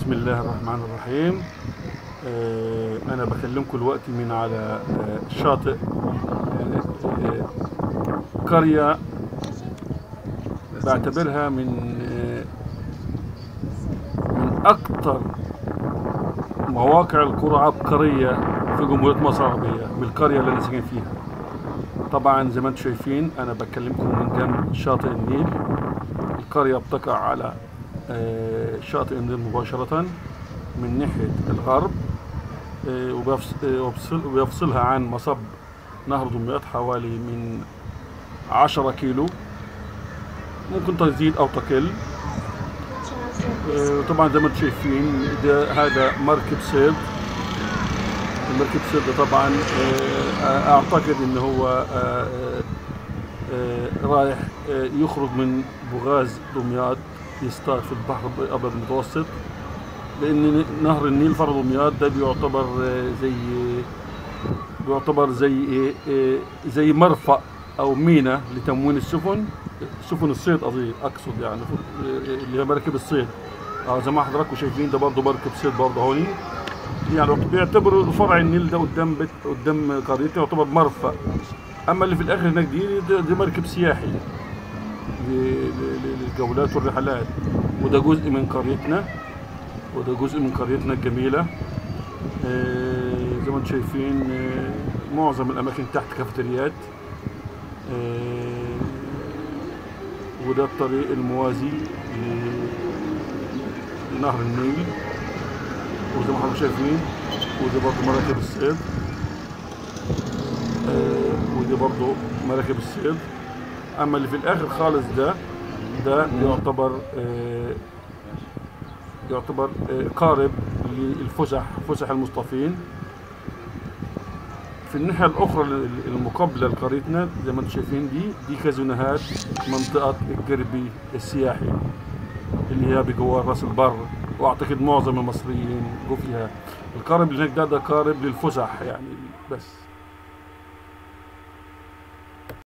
بسم الله الرحمن الرحيم آه، أنا بكلمكم دلوقتي من على آه، شاطئ آه، آه، قرية بعتبرها من آه، من أكثر مواقع القرى عبقرية في جمهورية مصر العربية بالقرية اللي أنا ساكن فيها طبعا زي ما انتم شايفين أنا بكلمكم من جنب شاطئ النيل القرية بتقع على آه، شاطئ النيل مباشرة من ناحية الغرب آه، وبيفص- آه، وبيفصل- وبيفصلها عن مصب نهر دمياط حوالي من عشرة كيلو ممكن تزيد أو تقل آه، وطبعا زي ما انتم شايفين ده هذا مركب صيد المركب صيد ده طبعا آه، اعتقد ان هو آه، آه، رايح آه، يخرج من بوغاز دمياط يصطاد في البحر الابيض المتوسط لان نهر النيل فرع دمياط ده بيعتبر آه، زي بيعتبر زي ايه آه، زي مرفأ او ميناء لتموين السفن سفن الصيد قصدي اقصد يعني آه، اللي هي مراكب الصيد اه زي ما حضراتكم شايفين ده برضه مركب صيد برضه هوني يعني بيعتبروا فرع النيل ده قدام بيت قدام قريتنا يعتبر مرفأ اما اللي في الاخر هناك دي ده, ده مركب سياحي ل- ل- ل- للجولات والرحلات وده جزء من قريتنا وده جزء من قريتنا الجميله آه، زي ما انتم شايفين آه، معظم الاماكن تحت كافيتريات آه، وده الطريق الموازي ل- لنهر النيل وزي ما حضرتك شايفين ودي برضه مراكب الصيد آه، ودي برضه مراكب الصيد اما اللي في الاخر خالص ده ده يعتبر آه، يعتبر آه، قارب للفسح فسح المصطفين في الناحية الأخرى ال- المقابلة لقريتنا زي ما انتم شايفين دي دي كازينوهات منطقة الجربي السياحي اللي هي بجوار راس البر واعتقد معظم المصريين جو فيها القارب اللي هناك ده ده قارب للفسح يعني بس